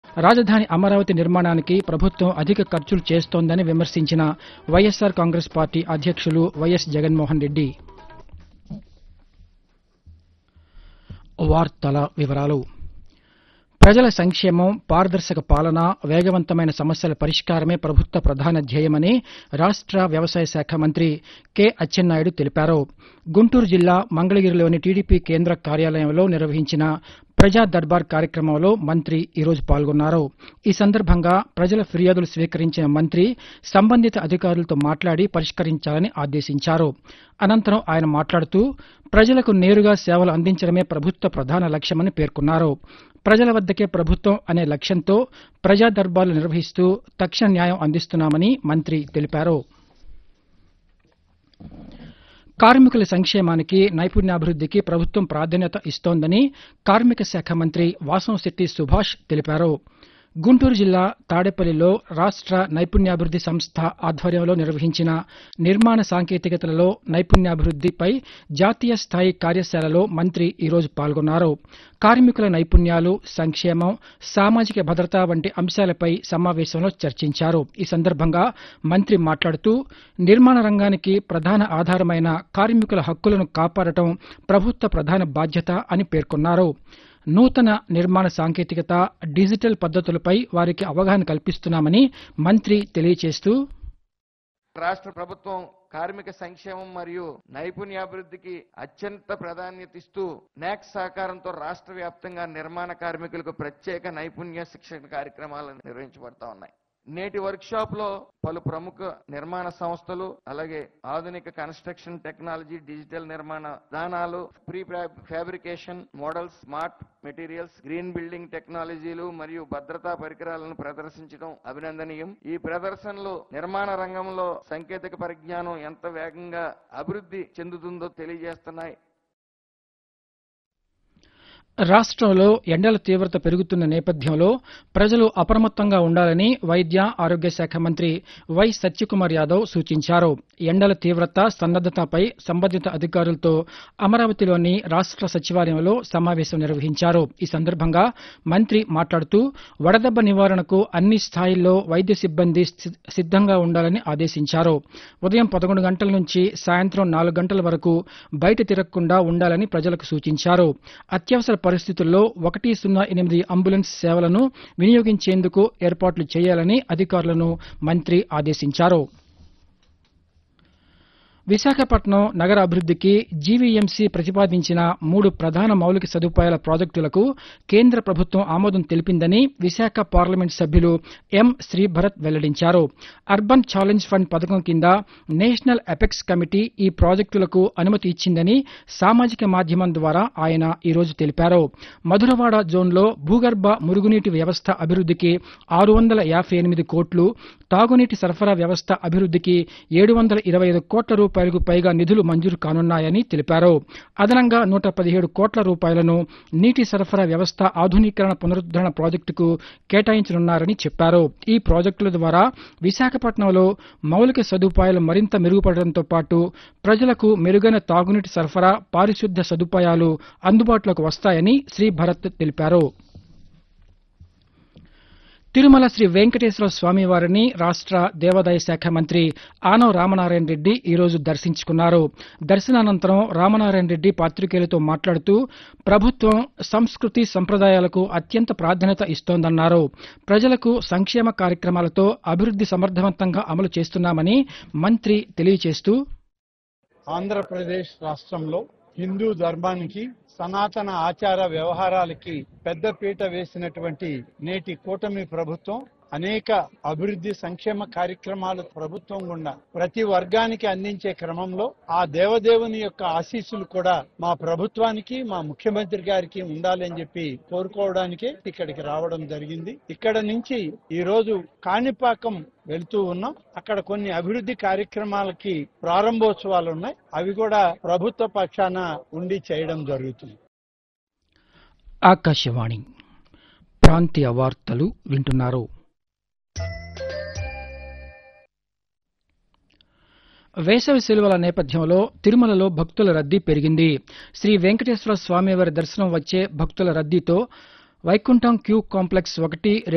రాజధాని అమరావతి నిర్మాణానికి ప్రభుత్వం అధిక ఖర్చులు చేస్తోందని విమర్శించిన వైఎస్సార్ కాంగ్రెస్ పార్టీ అధ్యక్షులు వైఎస్ జగన్మోహన్ రెడ్డి వార్తల వివరాలు ప్రజల సంక్షేమం పారదర్శక పాలన వేగవంతమైన సమస్యల పరిష్కారమే ప్రభుత్వ ప్రధాన ధ్యేయమని రాష్ట్ర వ్యవసాయ శాఖ మంత్రి కె అచ్చెన్నాయుడు తెలిపారు గుంటూరు జిల్లా మంగళగిరిలోని టీడీపీ కేంద్ర కార్యాలయంలో నిర్వహించిన ప్రజా దర్బార్ కార్యక్రమంలో మంత్రి ఈరోజు పాల్గొన్నారు ఈ సందర్భంగా ప్రజల ఫిర్యాదులు స్వీకరించిన మంత్రి సంబంధిత అధికారులతో మాట్లాడి పరిష్కరించాలని ఆదేశించారు అనంతరం ఆయన మాట్లాడుతూ ప్రజలకు నేరుగా సేవలు అందించడమే ప్రభుత్వ ప్రధాన లక్ష్యమని పేర్కొన్నారు ప్రజల వద్దకే ప్రభుత్వం అనే లక్ష్యంతో ప్రజా దర్బార్లు నిర్వహిస్తూ తక్షణ న్యాయం అందిస్తున్నామని మంత్రి తెలిపారు కార్మికుల సంక్షేమానికి నైపుణ్యాభివృద్ధికి ప్రభుత్వం ప్రాధాన్యత ఇస్తోందని కార్మిక శాఖ మంత్రి వాసంశెట్టి సుభాష్ తెలిపారు గుంటూరు జిల్లా తాడేపల్లిలో రాష్ట్ర నైపుణ్యాభివృద్ది సంస్థ ఆధ్వర్యంలో నిర్వహించిన నిర్మాణ సాంకేతికతలలో నైపుణ్యాభివృద్దిపై జాతీయ స్థాయి కార్యశాలలో మంత్రి ఈరోజు పాల్గొన్నారు కార్మికుల నైపుణ్యాలు సంక్షేమం సామాజిక భద్రత వంటి అంశాలపై సమావేశంలో చర్చించారు ఈ సందర్భంగా మంత్రి మాట్లాడుతూ నిర్మాణ రంగానికి ప్రధాన ఆధారమైన కార్మికుల హక్కులను కాపాడటం ప్రభుత్వ ప్రధాన బాధ్యత అని పేర్కొన్నారు నూతన నిర్మాణ సాంకేతికత డిజిటల్ పద్ధతులపై వారికి అవగాహన కల్పిస్తున్నామని మంత్రి తెలియజేస్తూ రాష్ట్ర ప్రభుత్వం కార్మిక సంక్షేమం మరియు నైపుణ్యాభివృద్ధికి అత్యంత ప్రాధాన్యత ఇస్తూ నాక్ సహకారంతో రాష్ట్ర వ్యాప్తంగా నిర్మాణ కార్మికులకు ప్రత్యేక నైపుణ్య శిక్షణ కార్యక్రమాలు నిర్వహించబడతా ఉన్నాయి నేటి వర్క్ షాప్ లో పలు ప్రముఖ నిర్మాణ సంస్థలు అలాగే ఆధునిక కన్స్ట్రక్షన్ టెక్నాలజీ డిజిటల్ నిర్మాణ విధానాలు prefabrication models smart materials green building టెక్నాలజీలు మరియు భద్రతా పరికరాలను ప్రదర్శించడం అభినందనీయం ఈ ప్రదర్శనలు నిర్మాణ రంగంలో సాంకేతిక పరిజ్ఞానం ఎంత వేగంగా అభివృద్ధి చెందుతుందో తెలియజేస్తున్నాయి రాష్ట్రంలో ఎండల తీవ్రత పెరుగుతున్న నేపథ్యంలో ప్రజలు అప్రమత్తంగా ఉండాలని వైద్య ఆరోగ్య శాఖ మంత్రి వై సత్యకుమార్ యాదవ్ సూచించారు ఎండల తీవ్రత సన్నద్దతపై సంబంధిత అధికారులతో అమరావతిలోని రాష్ట్ర సచివాలయంలో సమావేశం నిర్వహించారు ఈ సందర్భంగా మంత్రి మాట్లాడుతూ వడదెబ్బ నివారణకు అన్ని స్థాయిల్లో వైద్య సిబ్బంది సి- సిద్ధంగా ఉండాలని ఆదేశించారు ఉదయం పదకొండు గంటల నుంచి సాయంత్రం నాలుగు గంటల వరకు బయట తిరగకుండా ఉండాలని ప్రజలకు సూచించారు అత్యవసర పరిస్థితుల్లో ఒకటి సున్నా ఎనిమిది అంబులెన్స్ సేవలను వినియోగించేందుకు ఏర్పాట్లు చేయాలని అధికారులను మంత్రి ఆదేశించారు విశాఖపట్నం నగర అభివృద్ధికి జీవీఎంసీ ప్రతిపాదించిన మూడు ప్రధాన మౌలిక సదుపాయాల ప్రాజెక్టులకు కేంద్ర ప్రభుత్వం ఆమోదం తెలిపిందని విశాఖ పార్లమెంట్ సభ్యులు ఎం శ్రీభరత్ వెల్లడించారు అర్బన్ ఛాలెంజ్ ఫండ్ పథకం కింద నేషనల్ ఎపెక్స్ కమిటీ ఈ ప్రాజెక్టులకు అనుమతి ఇచ్చిందని సామాజిక మాధ్యమం ద్వారా ఆయన ఈరోజు తెలిపారు మధురవాడ జోన్లో భూగర్భ మురుగునీటి వ్యవస్థ అభివృద్ధికి ఆరు వందల యాభై ఎనిమిది కోట్లు తాగునీటి సరఫరా వ్యవస్థ అభివృద్ధికి ఏడు వందల ఇరవై ఐదు కోట్ల రూపాయలకు పైగా నిధులు మంజూరు కానున్నాయని తెలిపారు అదనంగా నూట పదిహేడు కోట్ల రూపాయలను నీటి సరఫరా వ్యవస్థ ఆధునీకరణ పునరుద్ధరణ ప్రాజెక్టుకు కేటాయించనున్నారని చెప్పారు ఈ ప్రాజెక్టుల ద్వారా విశాఖపట్నంలో మౌలిక సదుపాయాలు మరింత మెరుగుపడడంతో పాటు ప్రజలకు మెరుగైన తాగునీటి సరఫరా పారిశుద్ధ్య సదుపాయాలు అందుబాటులోకి వస్తాయని శ్రీ భరత్ తెలిపారు తిరుమల శ్రీ వెంకటేశ్వర స్వామి వారిని రాష్ట్ర దేవాదాయ శాఖ మంత్రి ఆనవ రామనారాయణ రెడ్డి ఈరోజు దర్శించుకున్నారు దర్శనానంతరం రామనారాయణ రెడ్డి పాత్రికేయులతో మాట్లాడుతూ ప్రభుత్వం సంస్కృతి సంప్రదాయాలకు అత్యంత ప్రాధాన్యత ఇస్తోందన్నారు ప్రజలకు సంక్షేమ కార్యక్రమాలతో అభివృద్ది సమర్థవంతంగా అమలు చేస్తున్నామని మంత్రి తెలియజేస్తూ ఆంధ్రప్రదేశ్ రాష్ట్రంలో హిందూ ధర్మానికి సనాతన ఆచార వ్యవహారాలకి పెద్దపీట వేసినటువంటి నేటి కూటమి ప్రభుత్వం అనేక అభివృద్ధి సంక్షేమ కార్యక్రమాలు ప్రభుత్వం గుండా ప్రతి వర్గానికి అందించే క్రమంలో ఆ దేవదేవుని యొక్క ఆశీస్సులు కూడా మా ప్రభుత్వానికి మా ముఖ్యమంత్రి గారికి ఉండాలని చెప్పి కోరుకోవడానికే ఇక్కడికి రావడం జరిగింది ఇక్కడ నుంచి ఈ రోజు కాణిపాకం వెళ్తూ ఉన్నాం అక్కడ కొన్ని అభివృద్ధి కార్యక్రమాలకి ప్రారంభోత్సవాలు ఉన్నాయి అవి కూడా ప్రభుత్వ పక్షాన ఉండి చేయడం జరుగుతుంది ఆకాశవాణి ప్రాంతీయ వార్తలు వింటున్నారు వేసవి సెలవుల నేపథ్యంలో తిరుమలలో భక్తుల రద్దీ పెరిగింది శ్రీ వెంకటేశ్వర స్వామివారి దర్శనం వచ్చే భక్తుల రద్దీతో వైకుంఠం క్యూ కాంప్లెక్స్ ఒకటి